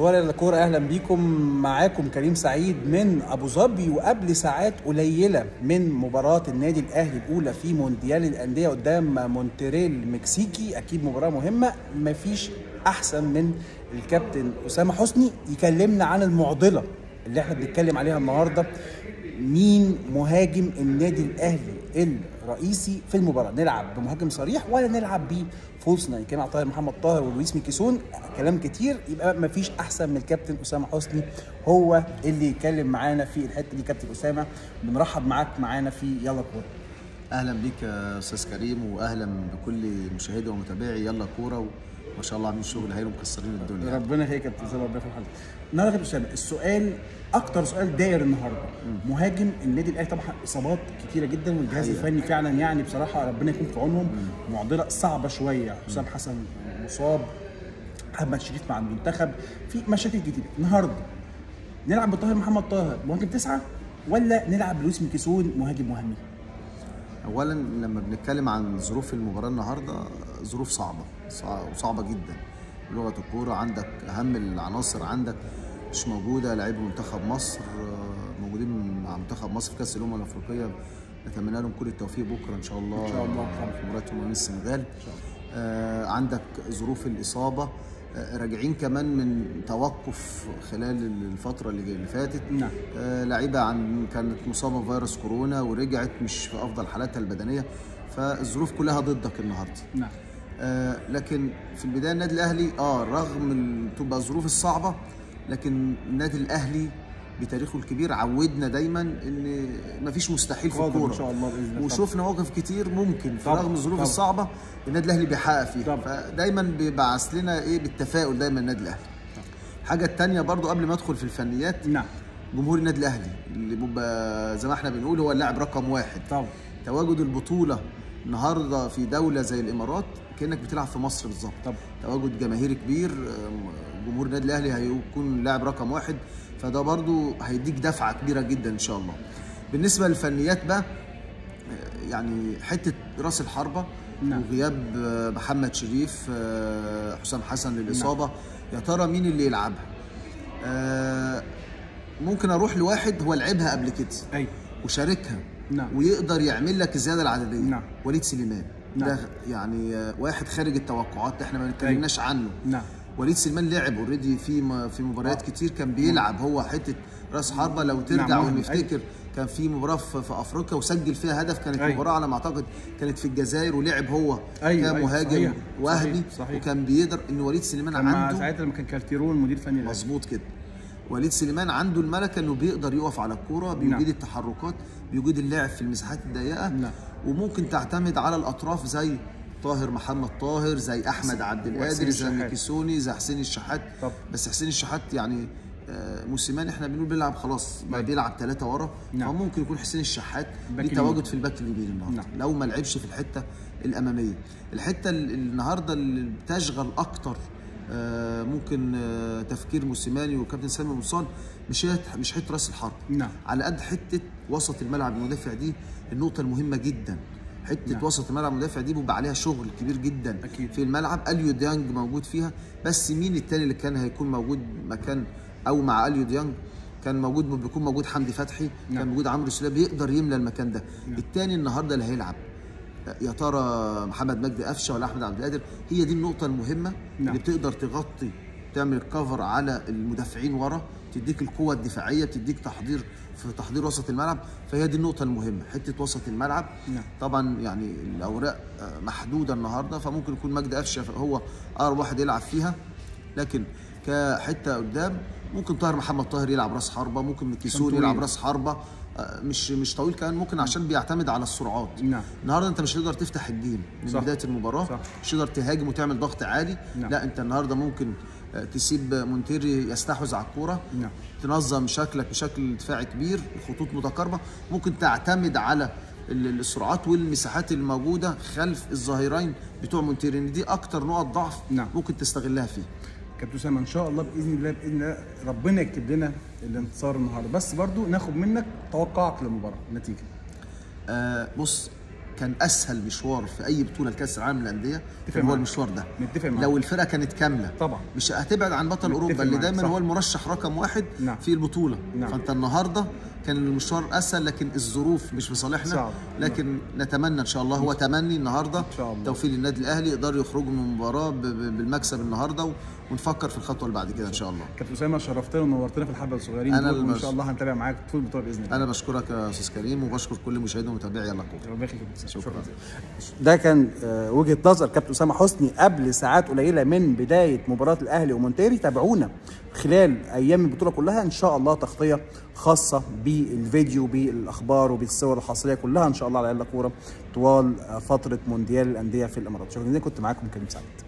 صغيره للكوره اهلا بيكم معاكم كريم سعيد من ابو ظبي وقبل ساعات قليله من مباراه النادي الاهلي الاولى في مونديال الانديه قدام مونتريال المكسيكي اكيد مباراه مهمه مفيش احسن من الكابتن اسامه حسني يكلمنا عن المعضله اللي احنا بنتكلم عليها النهارده مين مهاجم النادي الاهلي الرئيسي في المباراه نلعب بمهاجم صريح ولا نلعب بفولس ناين كان طاهر محمد طاهر ولويس ميكيسون كلام كتير يبقى ما فيش احسن من الكابتن اسامه حسني هو اللي يتكلم معانا في الحته دي كابتن اسامه بنرحب معاك معانا في يلا كوره اهلا بيك يا استاذ كريم واهلا بكل مشاهدي ومتابعي يلا كوره وما شاء الله عاملين شغل هايل ومكسرين الدنيا ربنا يخليك يا كابتن اسامه ربنا يفرح حضرتك النهارده يا كابتن اسامه السؤال اكتر سؤال داير النهارده مهاجم النادي الاهلي طبعا اصابات كتيره جدا والجهاز حقيقة. الفني فعلا يعني بصراحه ربنا يكون في عونهم معضله صعبه شويه حسام حسن مصاب محمد شريف مع المنتخب في مشاكل كتير النهارده نلعب بطاهر محمد طاهر مهاجم تسعه ولا نلعب بلويس ميكيسون مهاجم وهمي اولا لما بنتكلم عن ظروف المباراه النهارده ظروف صعبه صع- وصعبه جدا لغه الكوره عندك اهم العناصر عندك مش موجوده لعيبه منتخب مصر آه، موجودين مع منتخب مصر في كاس الامم الافريقيه نتمنى لهم كل التوفيق بكره ان شاء الله إن شاء الله. في مباراتهم امام السنغال آه، عندك ظروف الاصابه آه، راجعين كمان من توقف خلال الفتره اللي اللي فاتت نعم. آه، لعيبه عن كانت مصابه بفيروس كورونا ورجعت مش في افضل حالاتها البدنيه فالظروف كلها ضدك النهارده نعم آه لكن في البدايه النادي الاهلي اه رغم ال- تبقى الظروف الصعبه لكن النادي الاهلي بتاريخه الكبير عودنا دايما ان مفيش مستحيل في قادر الكوره إن شاء الله بإذن الله. وشفنا مواقف كتير ممكن في طبعاً، رغم الظروف طبعاً. الصعبه النادي الاهلي بيحقق فيها طبعاً. فدايما بيبعث لنا ايه بالتفاؤل دايما النادي الاهلي الحاجه الثانيه برضو قبل ما ادخل في الفنيات نعم جمهور النادي الاهلي اللي بيبقى زي ما احنا بنقول هو اللاعب رقم واحد طبعا تواجد البطوله النهارده في دوله زي الامارات كانك بتلعب في مصر بالظبط طبعا تواجد جماهيري كبير أم، جمهور النادي الاهلي هيكون لاعب رقم واحد فده برضو هيديك دفعه كبيره جدا ان شاء الله بالنسبه للفنيات بقى أه، يعني حته راس الحربه نعم. وغياب أه، محمد شريف أه، حسام حسن للاصابه يا ترى مين اللي يلعبها أه، ممكن اروح لواحد هو لعبها قبل كده ايوه وشاركها نعم. ويقدر يعمل لك الزياده العدديه نعم. وليد سليمان نعم. ده يعني آه، واحد خارج التوقعات احنا ما اتكلمناش عنه نعم وليد سليمان لعب اوريدي في م- في مباريات كتير كان بيلعب هو حته راس حربه لو ترجع نعم، وهم. ونفتكر كان في مباراه في, في افريقيا وسجل فيها هدف كانت أيوة. مباراه على ما اعتقد كانت في الجزائر ولعب هو أيوة، أيوة، كمهاجم صحيح، وهمي صحيح، صحيح. وكان بيقدر ان وليد سليمان كان مع عنده ساعتها لما كان كالتيرون مدير فني الأهلي. مظبوط كده وليد سليمان عنده الملكه انه بيقدر يقف على الكوره بيجيد نعم. التحركات بيجيد اللعب في المساحات الضيقه نعم. وممكن تعتمد على الاطراف زي طاهر محمد طاهر زي احمد عبد وحسين القادر زي الشحات. ميكيسوني زي حسين الشحات طب. بس حسين الشحات يعني آه، موسيماني احنا بنقول بيلعب خلاص بقى بيلعب ثلاثة ورا نعم. فممكن يكون حسين الشحات باك ليه اليمين. تواجد في الباك اليمين النهارده نعم. لو ما لعبش في الحته الاماميه الحته ال- النهارده اللي بتشغل اكتر آه، ممكن آه، تفكير موسيماني وكابتن سامي مصان مش هي مش حته راس الحرب نعم. على قد حته وسط الملعب المدافع دي النقطه المهمه جدا حته نعم. نعم. وسط الملعب المدافع دي بيبقى عليها شغل كبير جدا أكيد. في الملعب اليو ديانج موجود فيها بس مين التاني اللي كان هيكون موجود مكان او مع اليو ديانج كان موجود بيكون موجود حمدي فتحي نعم. كان موجود عمرو سلام بيقدر يملى المكان ده التاني النهارده اللي هيلعب يا ترى محمد مجدي قفشه ولا احمد عبد القادر هي دي النقطه المهمه نعم. اللي بتقدر تغطي تعمل كفر على المدافعين ورا تديك القوه الدفاعيه تديك تحضير في تحضير وسط الملعب فهي دي النقطه المهمه حته وسط الملعب نعم. طبعا يعني الاوراق آه، محدوده النهارده فممكن يكون مجدي قفشه هو اقرب واحد يلعب فيها لكن كحته قدام ممكن طاهر محمد طاهر يلعب راس حربه ممكن مكيسون طويل. يلعب راس حربه آه، مش مش طويل كمان ممكن عشان بيعتمد على السرعات نعم. النهارده انت مش هتقدر تفتح الجيم من صح. بدايه المباراه صح. مش هتقدر تهاجم وتعمل ضغط عالي نعم. لا انت النهارده ممكن آه، تسيب مونتيري يستحوذ على الكوره نعم. تنظم شكلك بشكل دفاعي كبير خطوط متقاربه ممكن تعتمد على ال- السرعات والمساحات الموجوده خلف الظهيرين بتوع مونتيري إن دي اكتر نقط ضعف نعم. ممكن تستغلها فيه كابتن اسامه ان شاء الله باذن الله باذن الله ربنا يكتب لنا الانتصار النهارده بس برضو ناخد منك توقعك للمباراه النتيجه آه بص كان اسهل مشوار في اي بطوله لكاس العالم للانديه كان هو معاك. المشوار ده متفق معاك. لو الفرقه كانت كامله طبعا. مش هتبعد عن بطل متفق اوروبا اللي معاك، دايما صح. هو المرشح رقم واحد نعم. في البطوله نعم. فانت النهارده كان المشوار اسهل لكن الظروف مش في صالحنا صعب. لكن نتمنى ان شاء الله هو تمني النهارده إن شاء الله. توفيق للنادي الاهلي يقدروا يخرجوا من المباراه ب- ب- بالمكسب النهارده و- ونفكر في الخطوه اللي بعد كده ان شاء الله كابتن اسامه شرفتنا ونورتنا في الحبه الصغيرين أنا دول وان المس- شاء الله هنتابع معاك طول البطوله باذن الله انا بشكرك يا استاذ كريم وبشكر كل مشاهدي ومتابعي يلا كوره ربنا يخليك يا كابتن أسامة. شكرا. ده كان آه، وجهه نظر كابتن اسامه حسني قبل ساعات قليله من بدايه مباراه الاهلي ومونتيري تابعونا خلال ايام البطوله كلها ان شاء الله تغطيه خاصه بالفيديو بالاخبار وبالصور الحصريه كلها ان شاء الله على يلا كوره طوال آه، فتره مونديال الانديه في الامارات شكرا جزيلا كنت معاكم كريم سعيد